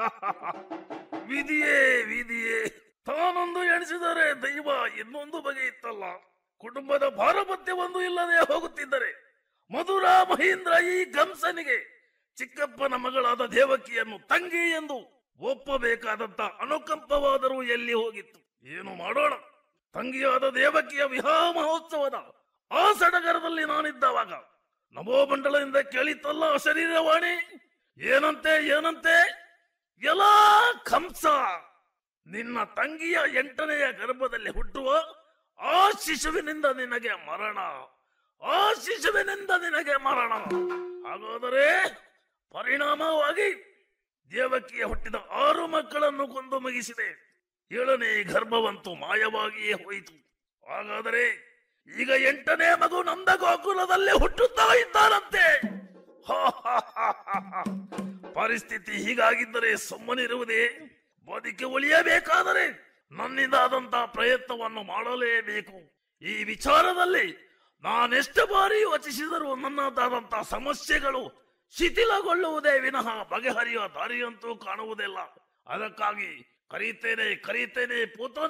ವಿಧಿಯೇ ವಿಧಿಯೇ ತಾನೊಂದು ಎಣಿಸಿದರೆ ದೈವ ಇನ್ನೊಂದು ಬಗೆ ಇತ್ತಲ್ಲ ಕುಟುಂಬದ ಭಾರಪತ್ಯವೊಂದು ಇಲ್ಲದೆ ಹೋಗುತ್ತಿದ್ದರೆ ಮಧುರ ಮಹೇಂದ್ರ ಈ ಗಂಸನಿಗೆ ಚಿಕ್ಕಪ್ಪನ ಮಗಳಾದ ದೇವಕಿಯನ್ನು ತಂಗಿ ಎಂದು ಒಪ್ಪಬೇಕಾದಂತ ಅನುಕಂಪವಾದರೂ ಎಲ್ಲಿ ಹೋಗಿತ್ತು ಏನು ಮಾಡೋಣ ತಂಗಿಯಾದ ದೇವಕಿಯ ವಿವಾಹ ಮಹೋತ್ಸವದ ಆ ಸಡಗರದಲ್ಲಿ ನಾನಿದ್ದವಾಗ ನಭೋಮಂಡಲದಿಂದ ಕೇಳಿತಲ್ಲ ಶರೀರವಾಣಿ ಏನಂತೆ ಏನಂತೆ ಎಲ್ಲಾ ಕಂಸ ನಿನ್ನ ತಂಗಿಯ ಎಂಟನೆಯ ಗರ್ಭದಲ್ಲಿ ಹುಟ್ಟುವ ಆ ಶಿಶುವಿನಿಂದ ನಿನಗೆ ಮರಣ ಆ ಶಿಶುವಿನಿಂದ ನಿನಗೆ ಮರಣ ಹಾಗಾದರೆ ಪರಿಣಾಮವಾಗಿ ದೇವಕಿಯ ಹುಟ್ಟಿದ ಆರು ಮಕ್ಕಳನ್ನು ಕೊಂದು ಮುಗಿಸಿದೆ ಏಳನೇ ಗರ್ಭವಂತೂ ಮಾಯವಾಗಿಯೇ ಹೋಯಿತು ಹಾಗಾದರೆ ಈಗ ಎಂಟನೇ ಮಗು ನಂದ ಗೋಕುಲದಲ್ಲೇ ಹುಟ್ಟುತ್ತಾ ಇದ್ದಾರಂತೆ ಹಾ, ಹಾ, ಹಾ, ಹಾ, ಹಾ. ಪರಿಸ್ಥಿತಿ ಹೀಗಾಗಿದ್ದರೆ ಸುಮ್ಮನಿರುವುದೇ ಬದುಕಿ ಉಳಿಯಬೇಕಾದರೆ ನನ್ನಿಂದಾದಂತಹ ಪ್ರಯತ್ನವನ್ನು ಮಾಡಲೇಬೇಕು ಈ ವಿಚಾರದಲ್ಲಿ ನಾನೆಷ್ಟು ಬಾರಿ ಯೋಚಿಸಿದರೂ ನನ್ನದಾದಂತಹ ಸಮಸ್ಯೆಗಳು ಶಿಥಿಲಗೊಳ್ಳುವುದೇ ವಿನಃ ಬಗೆಹರಿಯುವ ದಾರಿಯಂತೂ ಕಾಣುವುದಿಲ್ಲ ಅದಕ್ಕಾಗಿ ಕರೀತೇನೆ ಕರೀತೇನೆ ಪೂತ